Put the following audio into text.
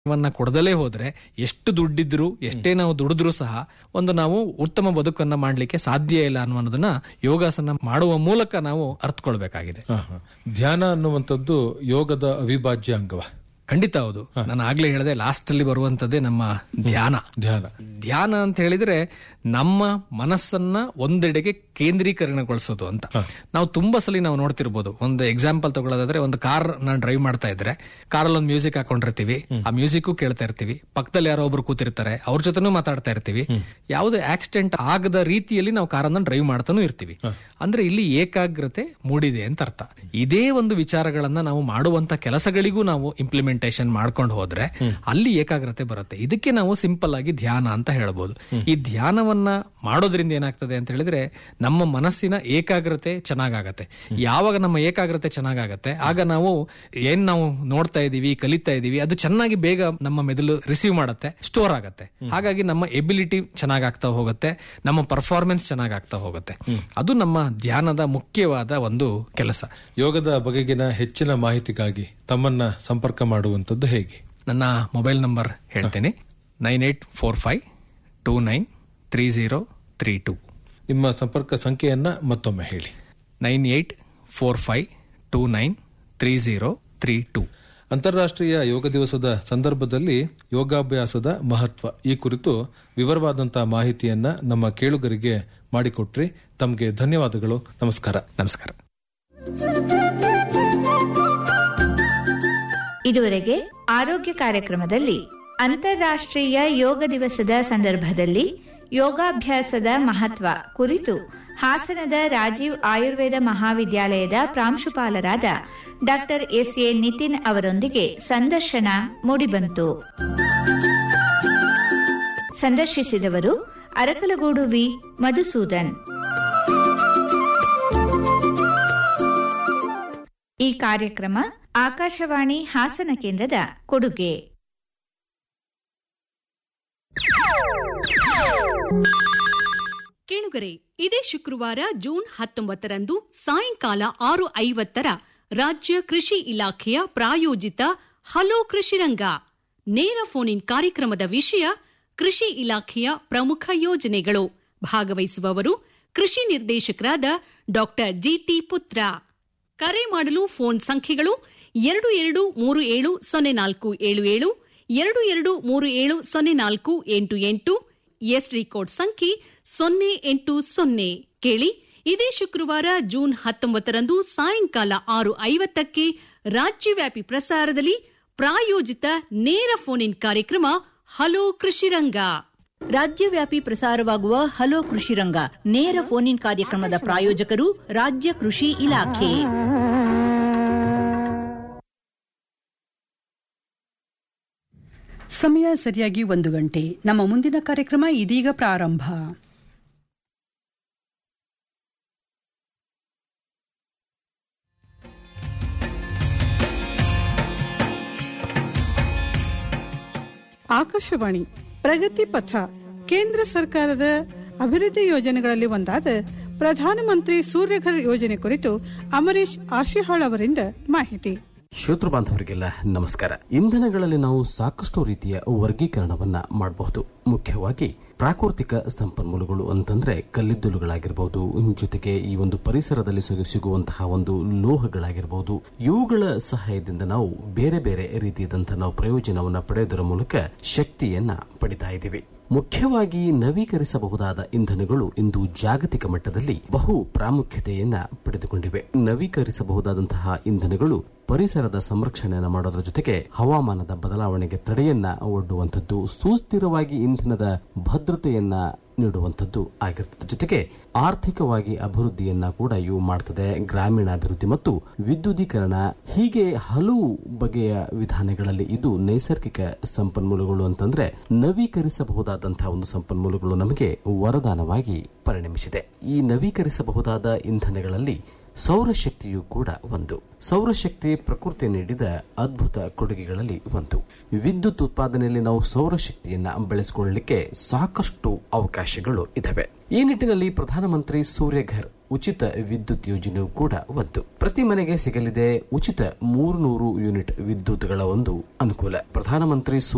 ವನ್ನ ಕೊಡದಲೇ ಹೋದ್ರೆ ಎಷ್ಟು ದುಡ್ಡಿದ್ರು ಎಷ್ಟೇ ನಾವು ದುಡಿದ್ರು ಸಹ ಒಂದು ನಾವು ಉತ್ತಮ ಬದುಕನ್ನ ಮಾಡ್ಲಿಕ್ಕೆ ಸಾಧ್ಯ ಇಲ್ಲ ಅನ್ನೋದನ್ನ ಯೋಗಾಸನ ಮಾಡುವ ಮೂಲಕ ನಾವು ಅರ್ಥಕೊಳ್ಬೇಕಾಗಿದೆ ಹಾ, ಹಾ. ಧ್ಯಾನ ಅನ್ನುವಂಥದ್ದು ಯೋಗದ ಅವಿಭಾಜ್ಯ ಅಂಗವ ಖಂಡಿತ ಹೌದು ನಾನು ಆಗ್ಲೇ ಹೇಳಿದೆ ಲಾಸ್ಟ್ ಅಲ್ಲಿ ಬರುವಂತದ್ದೇ ನಮ್ಮ ಧ್ಯಾನ ಧ್ಯಾನ ಧ್ಯಾನ ಅಂತ ಹೇಳಿದ್ರೆ ನಮ್ಮ ಮನಸ್ಸನ್ನ ಒಂದೆಡೆಗೆ ಕೇಂದ್ರೀಕರಣಗೊಳಿಸೋದು ಅಂತ ನಾವು ತುಂಬಾ ಸಲ ನಾವು ನೋಡ್ತಿರ್ಬೋದು ಒಂದು ಎಕ್ಸಾಂಪಲ್ ತಗೊಳ್ಳೋದಾದ್ರೆ ಒಂದು ಕಾರ್ ನ ಡ್ರೈವ್ ಮಾಡ್ತಾ ಇದ್ರೆ ಕಾರಲ್ಲಿ ಒಂದು ಮ್ಯೂಸಿಕ್ ಹಾಕೊಂಡಿರ್ತೀವಿ ಆ ಮ್ಯೂಸಿಕ್ ಕೇಳ್ತಾ ಇರ್ತೀವಿ ಪಕ್ಕದಲ್ಲಿ ಯಾರೋ ಒಬ್ರು ಕೂತಿರ್ತಾರೆ ಅವ್ರ ಜೊತೆನೂ ಮಾತಾಡ್ತಾ ಇರ್ತೀವಿ ಯಾವುದೇ ಆಕ್ಸಿಡೆಂಟ್ ಆಗದ ರೀತಿಯಲ್ಲಿ ನಾವು ಕಾರನ್ನ ಡ್ರೈವ್ ಮಾಡ್ತಾನೂ ಇರ್ತೀವಿ ಅಂದ್ರೆ ಇಲ್ಲಿ ಏಕಾಗ್ರತೆ ಮೂಡಿದೆ ಅಂತ ಅರ್ಥ ಇದೇ ಒಂದು ವಿಚಾರಗಳನ್ನ ನಾವು ಮಾಡುವಂತ ಕೆಲಸಗಳಿಗೂ ನಾವು ಇಂಪ್ಲಿಮೆಂಟೇಶನ್ ಮಾಡ್ಕೊಂಡು ಹೋದ್ರೆ ಅಲ್ಲಿ ಏಕಾಗ್ರತೆ ಬರುತ್ತೆ ಇದಕ್ಕೆ ನಾವು ಸಿಂಪಲ್ ಆಗಿ ಧ್ಯಾನ ಅಂತ ಹೇಳ್ಬೋದು ಈ ಧ್ಯಾನವನ್ನ ಮಾಡೋದ್ರಿಂದ ಏನಾಗ್ತದೆ ಅಂತ ಹೇಳಿದ್ರೆ ನಮ್ಮ ಮನಸ್ಸಿನ ಏಕಾಗ್ರತೆ ಚೆನ್ನಾಗಾಗತ್ತೆ ಯಾವಾಗ ನಮ್ಮ ಏಕಾಗ್ರತೆ ಚೆನ್ನಾಗಾಗತ್ತೆ ಆಗ ನಾವು ಏನ್ ನಾವು ನೋಡ್ತಾ ಇದೀವಿ ಕಲಿತಾ ಇದೀವಿ ಅದು ಚೆನ್ನಾಗಿ ಬೇಗ ನಮ್ಮ ಮೆದುಳು ರಿಸೀವ್ ಮಾಡುತ್ತೆ ಸ್ಟೋರ್ ಆಗತ್ತೆ ಹಾಗಾಗಿ ನಮ್ಮ ಎಬಿಲಿಟಿ ಚೆನ್ನಾಗಾಗ್ತಾ ಹೋಗುತ್ತೆ ನಮ್ಮ ಪರ್ಫಾರ್ಮೆನ್ಸ್ ಚೆನ್ನಾಗಾಗ್ತಾ ಹೋಗುತ್ತೆ ಅದು ನಮ್ಮ ಧ್ಯಾನದ ಮುಖ್ಯವಾದ ಒಂದು ಕೆಲಸ ಯೋಗದ ಬಗೆಗಿನ ಹೆಚ್ಚಿನ ಮಾಹಿತಿಗಾಗಿ ತಮ್ಮನ್ನ ಸಂಪರ್ಕ ಮಾಡುವಂಥದ್ದು ಹೇಗೆ ನನ್ನ ಮೊಬೈಲ್ ನಂಬರ್ ಹೇಳ್ತೇನೆ nine eight four five two nine three zero three two ನಿಮ್ಮ ಸಂಪರ್ಕ ಸಂಖ್ಯೆಯನ್ನ ಮತ್ತೊಮ್ಮೆ ಹೇಳಿ nine eight four five two nine three zero three two ಅಂತಾರಾಷ್ಟ್ರೀಯ ಯೋಗ ದಿವಸದ ಸಂದರ್ಭದಲ್ಲಿ ಯೋಗಾಭ್ಯಾಸದ ಮಹತ್ವ ಈ ಕುರಿತು ವಿವರವಾದಂತಹ ಮಾಹಿತಿಯನ್ನ ನಮ್ಮ ಕೇಳುಗರಿಗೆ ಮಾಡಿಕೊಟ್ರಿ ತಮಗೆ ಧನ್ಯವಾದಗಳು ನಮಸ್ಕಾರ ನಮಸ್ಕಾರ ಇದುವರೆಗೆ ಆರೋಗ್ಯ ಕಾರ್ಯಕ್ರಮದಲ್ಲಿ ಅಂತಾರಾಷ್ಟ್ರೀಯ ಯೋಗ ದಿವಸದ ಸಂದರ್ಭದಲ್ಲಿ ಯೋಗಾಭ್ಯಾಸದ ಮಹತ್ವ ಕುರಿತು ಹಾಸನದ ರಾಜೀವ್ ಆಯುರ್ವೇದ ಮಹಾವಿದ್ಯಾಲಯದ ಪ್ರಾಂಶುಪಾಲರಾದ ಡಾಕ್ಟರ್ ಎಸ್ ಎ ನಿತಿನ್ ಅವರೊಂದಿಗೆ ಸಂದರ್ಶನ ಮೂಡಿಬಂತು ಸಂದರ್ಶಿಸಿದವರು ಅರಕಲಗೂಡು ವಿ ಮಧುಸೂದನ್ ಈ ಕಾರ್ಯಕ್ರಮ ಆಕಾಶವಾಣಿ ಹಾಸನ ಕೇಂದ್ರದ ಕೊಡುಗೆ ಕೇಳುಗರೆ ಇದೇ ಶುಕ್ರವಾರ ಜೂನ್ ಹತ್ತೊಂಬತ್ತರಂದು ಸಾಯಂಕಾಲ ಆರು ಐವತ್ತರ ರಾಜ್ಯ ಕೃಷಿ ಇಲಾಖೆಯ ಪ್ರಾಯೋಜಿತ ಹಲೋ ಕೃಷಿರಂಗ ನೇರ ಫೋನ್ ಇನ್ ಕಾರ್ಯಕ್ರಮದ ವಿಷಯ ಕೃಷಿ ಇಲಾಖೆಯ ಪ್ರಮುಖ ಯೋಜನೆಗಳು ಭಾಗವಹಿಸುವವರು ಕೃಷಿ ನಿರ್ದೇಶಕರಾದ ಡಾಕ್ಟರ್ ಜಿಟಿ ಪುತ್ರ ಕರೆ ಮಾಡಲು ಫೋನ್ ಸಂಖ್ಯೆಗಳು ಎರಡು ಎರಡು ಮೂರು ಏಳು ಸೊನ್ನೆ ನಾಲ್ಕು ಏಳು ಏಳು ಎರಡು ಎರಡು ಮೂರು ಏಳು ಸೊನ್ನೆ ನಾಲ್ಕು ಎಂಟು ಎಂಟು ಎಸ್ಡಿ ಕೋಡ್ ಸಂಖ್ಯೆ ಸೊನ್ನೆ ಎಂಟು ಸೊನ್ನೆ ಕೇಳಿ ಇದೇ ಶುಕ್ರವಾರ ಜೂನ್ ಹತ್ತೊಂಬತ್ತರಂದು ಸಾಯಂಕಾಲ ಆರು ಐವತ್ತಕ್ಕೆ ರಾಜ್ಯವ್ಯಾಪಿ ಪ್ರಸಾರದಲ್ಲಿ ಪ್ರಾಯೋಜಿತ ನೇರ ಫೋನ್ ಇನ್ ಕಾರ್ಯಕ್ರಮ ಹಲೋ ಕೃಷಿರಂಗ ರಾಜ್ಯವ್ಯಾಪಿ ಪ್ರಸಾರವಾಗುವ ಹಲೋ ಕೃಷಿರಂಗ ನೇರ ಫೋನ್ ಇನ್ ಕಾರ್ಯಕ್ರಮದ ಪ್ರಾಯೋಜಕರು ರಾಜ್ಯ ಕೃಷಿ ಇಲಾಖೆ ಸಮಯ ಸರಿಯಾಗಿ ಒಂದು ಗಂಟೆ ನಮ್ಮ ಮುಂದಿನ ಕಾರ್ಯಕ್ರಮ ಇದೀಗ ಪ್ರಾರಂಭ ಆಕಾಶವಾಣಿ ಪ್ರಗತಿ ಪಥ ಕೇಂದ್ರ ಸರ್ಕಾರದ ಅಭಿವೃದ್ಧಿ ಯೋಜನೆಗಳಲ್ಲಿ ಒಂದಾದ ಪ್ರಧಾನಮಂತ್ರಿ ಸೂರ್ಯಘರ್ ಯೋಜನೆ ಕುರಿತು ಅಮರೀಶ್ ಆಶಿಹಾಳ್ ಅವರಿಂದ ಮಾಹಿತಿ ಶ್ರೋತೃ ಬಾಂಧವರಿಗೆಲ್ಲ ನಮಸ್ಕಾರ ಇಂಧನಗಳಲ್ಲಿ ನಾವು ಸಾಕಷ್ಟು ರೀತಿಯ ವರ್ಗೀಕರಣವನ್ನ ಮಾಡಬಹುದು ಮುಖ್ಯವಾಗಿ ಪ್ರಾಕೃತಿಕ ಸಂಪನ್ಮೂಲಗಳು ಅಂತಂದ್ರೆ ಕಲ್ಲಿದ್ದಲುಗಳಾಗಿರಬಹುದು ಜೊತೆಗೆ ಈ ಒಂದು ಪರಿಸರದಲ್ಲಿ ಸಿಗು- ಸಿಗುವಂತಹ ಒಂದು ಲೋಹಗಳಾಗಿರಬಹುದು ಇವುಗಳ ಸಹಾಯದಿಂದ ನಾವು ಬೇರೆ ಬೇರೆ ರೀತಿಯಾದಂತಹ ನಾವು ಪ್ರಯೋಜನವನ್ನ ಪಡೆಯೋದರ ಮೂಲಕ ಶಕ್ತಿಯನ್ನ ಪಡಿತಾ ಇದ್ದೀವಿ ಮುಖ್ಯವಾಗಿ ನವೀಕರಿಸಬಹುದಾದ ಇಂಧನಗಳು ಇಂದು ಜಾಗತಿಕ ಮಟ್ಟದಲ್ಲಿ ಬಹು ಪ್ರಾಮುಖ್ಯತೆಯನ್ನ ಪಡೆದುಕೊಂಡಿವೆ ನವೀಕರಿಸಬಹುದಾದಂತಹ ಇಂಧನಗಳು ಪರಿಸರದ ಸಂರಕ್ಷಣೆಯನ್ನ ಮಾಡೋದ್ರ ಜೊತೆಗೆ ಹವಾಮಾನದ ಬದಲಾವಣೆಗೆ ತಡೆಯನ್ನ ಒಡ್ಡುವಂಥದ್ದು ಸುಸ್ಥಿರವಾಗಿ ಇಂಧನದ ಭದ್ರತೆಯನ್ನ ನೀಡುವಂಥದ್ದು ಆಗಿರ್ತದೆ ಜೊತೆಗೆ ಆರ್ಥಿಕವಾಗಿ ಅಭಿವೃದ್ಧಿಯನ್ನ ಕೂಡ ಇವು ಮಾಡ್ತದೆ ಗ್ರಾಮೀಣ ಅಭಿವೃದ್ಧಿ ಮತ್ತು ವಿದ್ಯುದೀಕರಣ ಹೀಗೆ ಹಲವು ಬಗೆಯ ವಿಧಾನಗಳಲ್ಲಿ ಇದು ನೈಸರ್ಗಿಕ ಸಂಪನ್ಮೂಲಗಳು ಅಂತಂದ್ರೆ ನವೀಕರಿಸಬಹುದಾದಂತಹ ಒಂದು ಸಂಪನ್ಮೂಲಗಳು ನಮಗೆ ವರದಾನವಾಗಿ ಪರಿಣಮಿಸಿದೆ ಈ ನವೀಕರಿಸಬಹುದಾದ ಇಂಧನಗಳಲ್ಲಿ ಸೌರಶಕ್ತಿಯು ಕೂಡ ಒಂದು ಸೌರಶಕ್ತಿ ಪ್ರಕೃತಿ ನೀಡಿದ ಅದ್ಭುತ ಕೊಡುಗೆಗಳಲ್ಲಿ ಒಂದು ವಿದ್ಯುತ್ ಉತ್ಪಾದನೆಯಲ್ಲಿ ನಾವು ಸೌರಶಕ್ತಿಯನ್ನ ಬೆಳೆಸಿಕೊಳ್ಳಲಿಕ್ಕೆ ಸಾಕಷ್ಟು ಅವಕಾಶಗಳು ಇದಾವೆ ಈ ನಿಟ್ಟಿನಲ್ಲಿ ಪ್ರಧಾನಮಂತ್ರಿ ಸೂರ್ಯಘರ್ ಉಚಿತ ವಿದ್ಯುತ್ ಯೋಜನೆಯು ಕೂಡ ಒಂದು ಪ್ರತಿ ಮನೆಗೆ ಸಿಗಲಿದೆ ಉಚಿತ ಮೂರ್ನೂರು ಯೂನಿಟ್ ವಿದ್ಯುತ್ಗಳ ಒಂದು ಅನುಕೂಲ ಪ್ರಧಾನಮಂತ್ರಿ